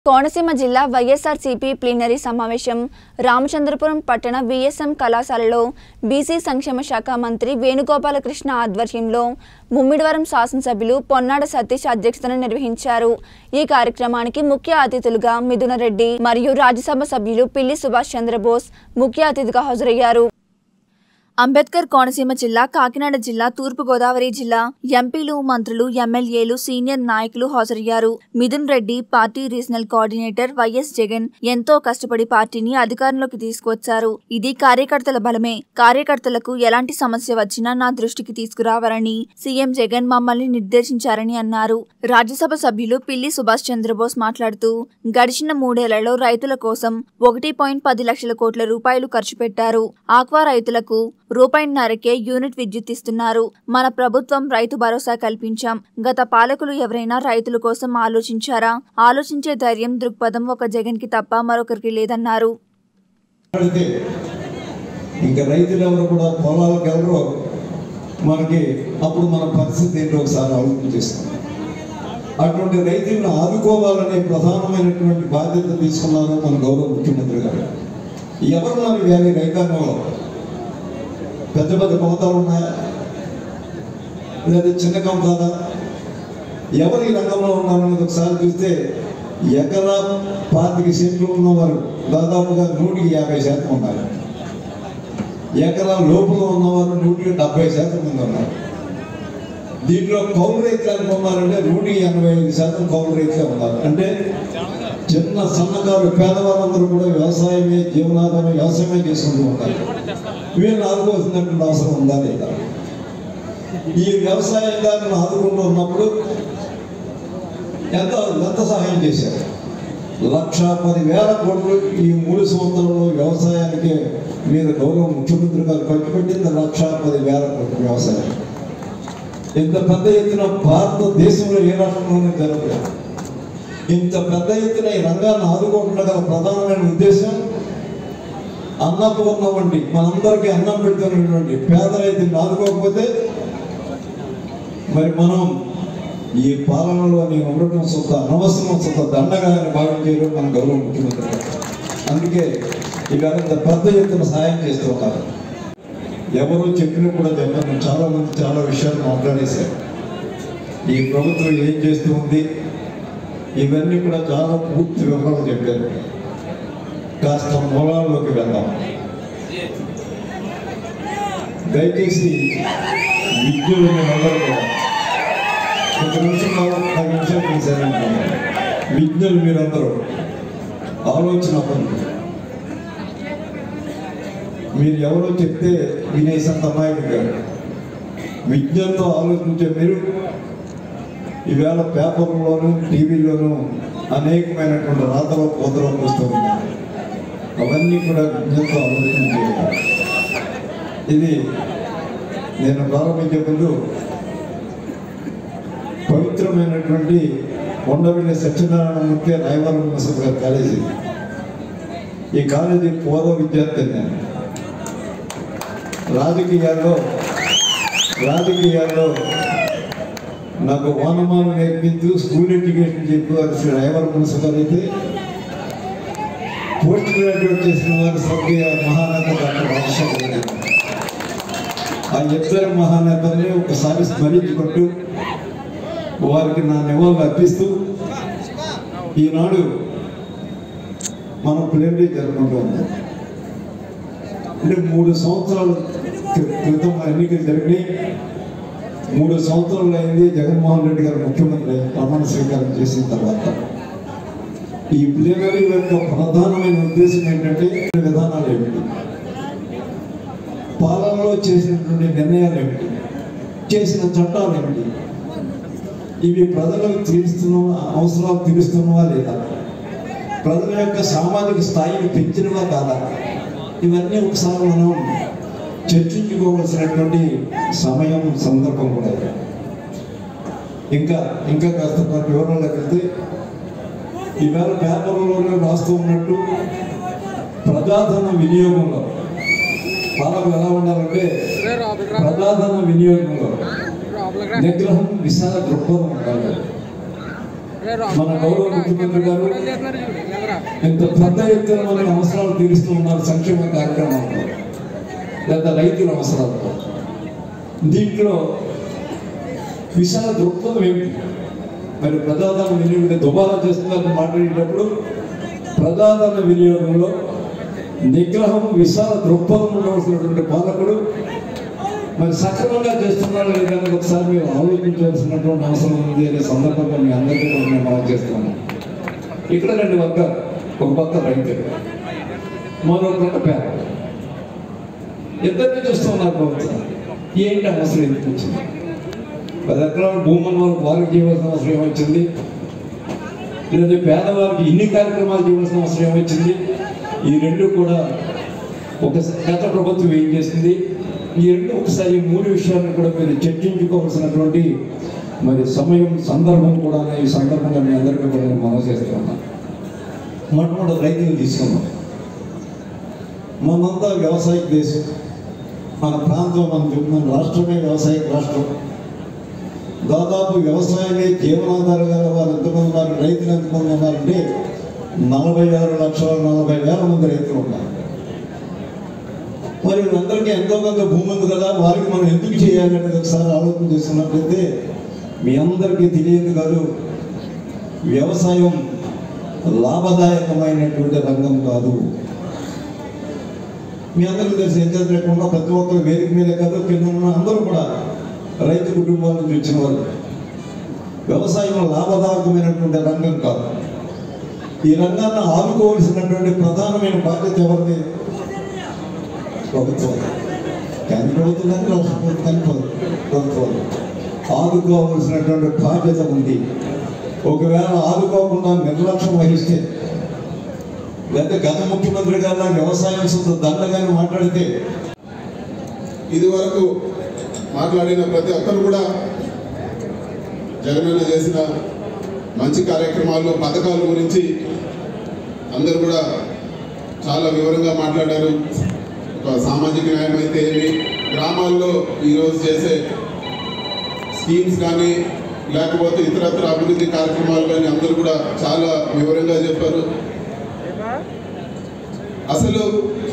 కోనసీమ జిల్లా వైఎస్ఆర్సీపీ ప్లీనరీ సమావేశం రామచంద్రపురం పట్టణ విఎస్ఎం కళాశాలలో బీసీ సంక్షేమ శాఖ మంత్రి వేణుగోపాలకృష్ణ ఆధ్వర్యంలో ముమ్మిడివరం శాసనసభ్యులు పొన్నాడ సతీష్ అధ్యక్షతన నిర్వహించారు ఈ కార్యక్రమానికి ముఖ్య అతిథులుగా మిథున రెడ్డి మరియు రాజ్యసభ సభ్యులు పిల్లి సుభాష్ చంద్రబోస్ ముఖ్య అతిథిగా హాజరయ్యారు అంబేద్కర్ కోనసీమ జిల్లా కాకినాడ జిల్లా తూర్పు గోదావరి జిల్లా ఎంపీలు మంత్రులు ఎమ్మెల్యేలు సీనియర్ నాయకులు హాజరయ్యారు Mithun Reddy party regional coordinator YS Jagan ఎంతో కష్టపడి పార్టీని అధికారంలోకి తీసుకువచ్చారు ఇది కార్యకర్తల బలమే కార్యకర్తలకు ఎలాంటి సమస్య వచ్చినా నా దృష్టికి తీసుకురావాలని సీఎం జగన్ మమ్మల్ని నిర్దేశించారని అన్నారు రాజ్యసభ సభ్యులు పిల్లి సుభాష్ చంద్రబోస్ మాట్లాడుతూ గడిచిన మూడేళ్లలో రైతుల కోసం ఒకటి పాయింట్ పది లక్షల కోట్ల రూపాయలు ఖర్చు పెట్టారు ఆక్వా రైతులకు రూపాయిన్నరకే యూనిట్ విద్యుత్ ఇస్తున్నారు మన ప్రభుత్వం రైతు భరోసా కల్పించాం గత పాలకులు ఎవరైనా రైతుల కోసం ఆలోచించారా ఆలోచించే ధైర్యం దృక్పథం ఒక జగన్ కి తప్ప మరొకరికి లేదన్నారు అడిగితే ఇంకా రైతులు ఎవరు కూడా పొలాలకు ఎవరు మనకి అప్పుడు మన పరిస్థితి ఏంటో ఒకసారి ఆలోచించేస్తాం అటువంటి రైతులను ఆదుకోవాలనే ప్రధానమైనటువంటి బాధ్యత తీసుకున్నారు మన గౌరవ ముఖ్యమంత్రి గారు ఎవరు మరి వేరే రైతాంగంలో పెద్ద పెద్ద కమతాలు ఉన్నాయా లేదా చిన్న కమతాలా ఎవరు ఈ రంగంలో ఉన్నారనేది ఒకసారి చూస్తే ఎకరా పాతిక సెంట్లు ఉన్నవారు దాదాపుగా నూటికి యాభై శాతం ఉన్నారు ఎకరా లోపల ఉన్నవారు నూటికి డెబ్బై శాతం మంది ఉన్నారు దీంట్లో కౌలు రైతులు ఎంత ఉన్నారంటే నూటికి ఎనభై ఐదు శాతం కౌలు రైతులే ఉన్నారు అంటే చిన్న సన్నకారు పేదవాళ్ళందరూ కూడా వ్యవసాయమే జీవనాధారం వ్యవసాయమే చేసుకుంటూ ఉంటారు వీళ్ళని ఆదుకోవాల్సినటువంటి అవసరం ఉందా లేదా ఈ వ్యవసాయంగాలను ఆదుకుంటూ ఉన్నప్పుడు ఎంత ఎంత సహాయం చేశారు లక్ష పది వేల కోట్లు ఈ మూడు సంవత్సరంలో వ్యవసాయానికి మీద గౌరవ ముఖ్యమంత్రి గారు ఖర్చు పెట్టింది లక్ష పది వేల కోట్లు వ్యవసాయం ఇంత పెద్ద ఎత్తున భారతదేశంలో ఏ రాష్ట్రంలోనే జరగలేదు ఇంత పెద్ద ఎత్తున ఈ రంగాన్ని ఆదుకోవడంలో గల ప్రధానమైన ఉద్దేశం అన్నపూర్ణ వంటి మనందరికీ అన్నం పెడుతున్నటువంటి పేద రైతులను ఆదుకోకపోతే మరి మనం ఈ పాలనలో నేను ఉండటం సొంత అనవసరం సొంత దండగా అని భావించారు మన గౌరవ ముఖ్యమంత్రి గారు అందుకే ఇవాళ ఇంత పెద్ద ఎత్తున సాయం చేస్తూ ఉన్నారు ఎవరు చెప్పినా కూడా చెప్పాను చాలా మంది చాలా విషయాలు మాట్లాడేశారు ఈ ప్రభుత్వం ఏం చేస్తూ ఉంది ఇవన్నీ కూడా చాలా పూర్తి వివరాలు చెప్పారు కాస్త మూలాల్లోకి వెళ్దాం దయచేసి విద్యుత్ అందరూ కూడా ఒక నిమిషం కావాలి పది నిమిషాలు తీశారనుకున్నాను విజ్ఞులు మీరందరూ ఆలోచన పనులు మీరు ఎవరో చెప్తే వినేసంత అమాయకులు గారు విజ్ఞంతో ఆలోచించే మీరు ఈవేళ పేపర్లోను టీవీలోను అనేకమైనటువంటి రాతలో కోతలో వస్తూ ఉన్నాయి అవన్నీ కూడా విజ్ఞంతో ఆలోచించాలి ఇది నేను ప్రారంభించే ముందు పవిత్రమైనటువంటి కొండవెల్లి సత్యనారాయణమూర్తి రాయవరం యూనివర్సిటీ గారి కాలేజీ ఈ కాలేజీ పూర్వ విద్యార్థి నేను రాజకీయాల్లో రాజకీయాల్లో నాకు వానమాలు నేర్పించు స్కూల్ ఎడ్యుకేషన్ చెప్పవలసిన రాయవరం యూనివర్సిటీ గారు అయితే పోస్ట్ గ్రాడ్యుయేట్ చేసిన వారు స్వర్గీయ మహానేత డాక్టర్ రాజశేఖర రెడ్డి ఆ ఇద్దరు మహానేతల్ని ఒకసారి స్మరించుకుంటూ వారికి నా నివాళులు అర్పిస్తూ ఈనాడు మనం ప్లేరీ జరుపుకుంటూ ఉన్నాం అంటే మూడు సంవత్సరాల క్రి- క్రితం ఎన్నికలు జరిగినాయి మూడు సంవత్సరాలు అయింది జగన్మోహన్ రెడ్డి గారు ముఖ్యమంత్రి ప్రమాణ స్వీకారం చేసిన తర్వాత ఈ ప్లేనరీ యొక్క ప్రధానమైన ఉద్దేశం ఏంటంటే విధానాలు ఏమిటి పాలనలో చేసినటువంటి నిర్ణయాలు ఏమిటి చేసిన చట్టాలు ఏమిటి ఇవి ప్రజలకు తీరుస్తున్న అవసరాలు తీరుస్తున్నవా లేదా ప్రజల యొక్క సామాజిక స్థాయిని పెంచినవా కాదా ఇవన్నీ ఒకసారి మనం చర్చించుకోవాల్సినటువంటి సమయం సందర్భం కూడా ఇది. ఇంకా ఇంకా కాస్త కొంత వివరాలకు వెళ్తే ఈవేళ పేపర్లోనే రాస్తూ ఉన్నట్టు ప్రజాధన వినియోగంలో పాలకులు ఎలా ఉండాలంటే ప్రజాధన వినియోగంలో నిగ్రహం విశాల దృక్పథం ఉండాలి మన గౌరవ ముఖ్యమంత్రి గారు ఇంత పెద్ద ఎత్తున మన అవసరాలు తీరుస్తూ ఉన్నారు సంక్షేమ కార్యక్రమాలు లేదా రైతుల అవసరాలు దీంట్లో విశాల దృక్పథం ఏమిటి మరి ప్రజాధన వినియోగం దుబారా చేస్తున్నారని మాట్లాడేటప్పుడు ప్రజాధన వినియోగంలో నిగ్రహం విశాల దృక్పథం ఉండవలసినటువంటి పాలకుడు మరి సక్రమంగా చేస్తున్నారా లేదని ఒకసారి మీరు ఆలోచించవలసినటువంటి అవసరం ఉంది అనే సందర్భంగా మీ అందరికీ కూడా నేను మనం చేస్తున్నాను ఇక్కడ రెండు వర్గాలు ఒక పక్క రైతులు మరో పక్క పేద ఇద్దరిని చూస్తున్నారు ప్రభుత్వం ఏంటి అవసరం ఎందుకు వచ్చింది పది ఎకరాల భూముల వాళ్ళకి వారికి చేయవలసిన అవసరం ఏమొచ్చింది లేదా పేదవారికి ఇన్ని కార్యక్రమాలు చేయవలసిన అవసరం ఏమొచ్చింది ఈ రెండు కూడా ఒక గత ప్రభుత్వం ఏం చేసింది ఈ రెండు ఒకసారి ఈ మూడు విషయాలను కూడా మీరు చర్చించుకోవాల్సినటువంటి మరి సమయం సందర్భం కూడా ఈ సందర్భంగా మీ అందరికీ కూడా నేను మనవి చేస్తున్నాను మొట్టమొదటి రైతులు తీసుకున్నాం మనంతా వ్యవసాయ దేశం మన ప్రాంతం మన మన రాష్ట్రమే వ్యవసాయ రాష్ట్రం దాదాపు వ్యవసాయమే జీవనాధారం గల వారు ఎంతమంది ఉన్నారు రైతులు ఎంతమంది ఉన్నారంటే నలభై ఆరు లక్షల నలభై వేల మంది రైతులు ఉన్నారు మరి వీళ్ళందరికీ ఎంతో కొంత భూమి ఉంది కదా వారికి మనం ఎందుకు చేయాలి అనేది ఒకసారి ఆలోచన చేస్తున్నట్లయితే మీ అందరికీ తెలియదు కాదు వ్యవసాయం లాభదాయకమైనటువంటి రంగం కాదు మీ అందరికీ తెలిసి ఏం లేకుండా ప్రతి ఒక్కరు వేదిక మీద కాదు కింద ఉన్న అందరూ కూడా రైతు కుటుంబాల నుంచి వచ్చిన వాళ్ళు వ్యవసాయం లాభదాయకమైనటువంటి రంగం కాదు ఈ రంగాన్ని ఆదుకోవలసినటువంటి ప్రధానమైన బాధ్యత ఎవరిది ప్రభుత్వం కేంద్ర ప్రభుత్వం కానీ రాష్ట్ర ప్రభుత్వం కానీ ప్రభు- ప్రభుత్వం ఆదుకోవలసినటువంటి బాధ్యత ఉంది ఒకవేళ ఆదుకోకుండా నిర్లక్ష్యం వహిస్తే లేదా గత ముఖ్యమంత్రి గారు వ్యవసాయం సొంత దండగాని మాట్లాడితే ఇది వరకు మాట్లాడిన ప్రతి ఒక్కరు కూడా జగనన్న చేసిన మంచి కార్యక్రమాలు పథకాల గురించి అందరూ కూడా చాలా వివరంగా మాట్లాడారు ఒక సామాజిక న్యాయం అయితే ఏమి గ్రామాల్లో ఈరోజు చేసే స్కీమ్స్ కానీ లేకపోతే ఇతరత్ర అభివృద్ధి కార్యక్రమాలు కానీ అందరూ కూడా చాలా వివరంగా చెప్పారు అసలు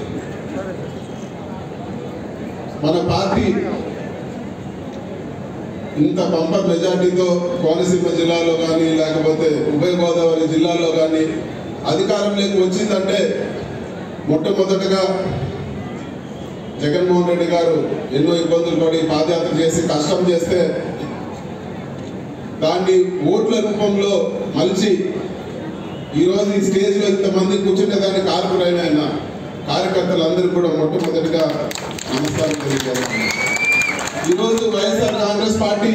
మన పార్టీ ఇంత బంపర్ మెజార్టీతో కోనసీమ జిల్లాలో కానీ లేకపోతే ఉభయ గోదావరి జిల్లాలో కానీ అధికారంలోకి వచ్చిందంటే మొట్టమొదటగా జగన్మోహన్ రెడ్డి గారు ఎన్నో ఇబ్బందులు పడి పాదయాత్ర చేసి కష్టం చేస్తే దాన్ని ఓట్ల రూపంలో మలిచి ఈరోజు ఈ స్టేజ్లో ఇంతమంది కూర్చుంటే దాన్ని కారకుడైన ఆయన కార్యకర్తలందరూ కూడా మొట్టమొదటిగా నమస్కారం తెలియజేస్తున్నాను ఈరోజు వైఎస్ఆర్ కాంగ్రెస్ పార్టీ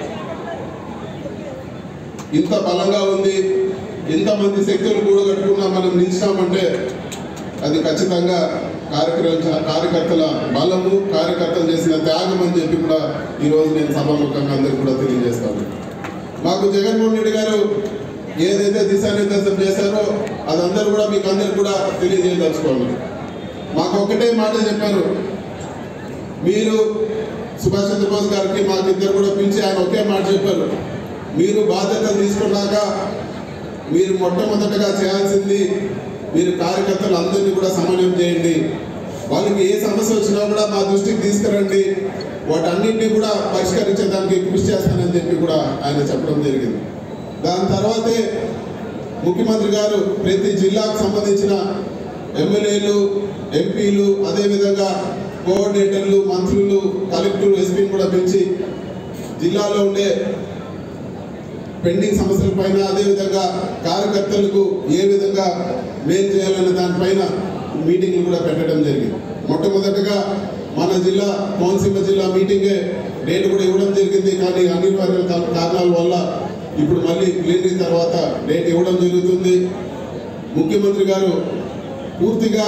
ఇంత బలంగా ఉంది ఇంతమంది శక్తులు కూడా కట్టుకున్నా మనం నిలిచామంటే అది ఖచ్చితంగా కార్యక్రమ కార్యకర్తల బలము కార్యకర్తలు చేసిన త్యాగం అని చెప్పి కూడా ఈరోజు నేను సభాముఖంగా అందరికీ కూడా తెలియజేస్తాను మాకు జగన్మోహన్ రెడ్డి గారు ఏదైతే దిశానిర్దేశం చేశారో అదందరూ కూడా మీకు అందరికి కూడా తెలియజేయదలుచుకోవాలి మాకు ఒకటే మాట చెప్పారు మీరు సుభాష్ చంద్రబోస్ గారికి మాకు ఇద్దరు కూడా పిలిచి ఆయన ఒకే మాట చెప్పారు మీరు బాధ్యతలు తీసుకున్నాక మీరు మొట్టమొదటగా చేయాల్సింది మీరు కార్యకర్తలు అందరినీ కూడా సమన్వయం చేయండి వాళ్ళకి ఏ సమస్య వచ్చినా కూడా మా దృష్టికి తీసుకురండి వాటన్నింటినీ కూడా పరిష్కరించడానికి కృషి చేస్తానని చెప్పి కూడా ఆయన చెప్పడం జరిగింది దాని తర్వాతే ముఖ్యమంత్రి గారు ప్రతి జిల్లాకు సంబంధించిన ఎమ్మెల్యేలు ఎంపీలు అదేవిధంగా కోఆర్డినేటర్లు మంత్రులు కలెక్టర్లు ఎస్పీని కూడా పిలిచి జిల్లాలో ఉండే పెండింగ్ సమస్యల పైన అదేవిధంగా కార్యకర్తలకు ఏ విధంగా మేలు చేయాలనే దానిపైన మీటింగ్లు కూడా పెట్టడం జరిగింది మొట్టమొదటగా మన జిల్లా కోనసీమ జిల్లా మీటింగే డేట్ కూడా ఇవ్వడం జరిగింది కానీ అనివార్య కా- కారణాల వల్ల ఇప్పుడు మళ్ళీ ప్లీనరీ తర్వాత డేట్ ఇవ్వడం జరుగుతుంది ముఖ్యమంత్రి గారు పూర్తిగా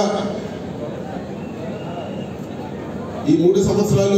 ఈ మూడు సంవత్సరాలు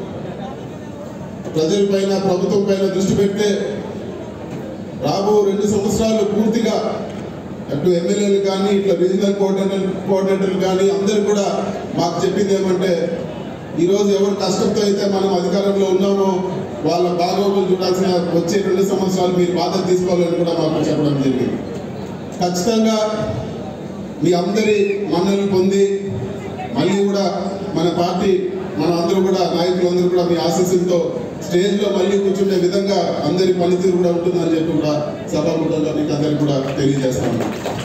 ప్రజలపైన ప్రభుత్వం పైన దృష్టి పెడితే రాబో రెండు సంవత్సరాలు పూర్తిగా అటు ఎమ్మెల్యేలు కానీ ఇట్లా రీజనల్ కోఆర్డినేటర్ కోఆర్డినేటర్లు కానీ అందరూ కూడా మాకు చెప్పింది ఏమంటే ఈరోజు ఎవరు కష్టంతో అయితే మనం అధికారంలో ఉన్నామో వాళ్ళ బాగోగులు చూడాల్సిన వచ్చే రెండు సంవత్సరాలు మీరు బాధ్యత తీసుకోవాలని కూడా మాకు చెప్పడం జరిగింది ఖచ్చితంగా మీ అందరి మన్నలు పొంది మళ్ళీ కూడా మన పార్టీ మన అందరూ కూడా నాయకులందరూ కూడా మీ ఆశీస్సులతో స్టేజ్లో మళ్ళీ కూర్చుండే విధంగా అందరి పనితీరు కూడా ఉంటుందని చెప్పి కూడా సభాముఖంగా మీకు అందరికి కూడా తెలియజేస్తాను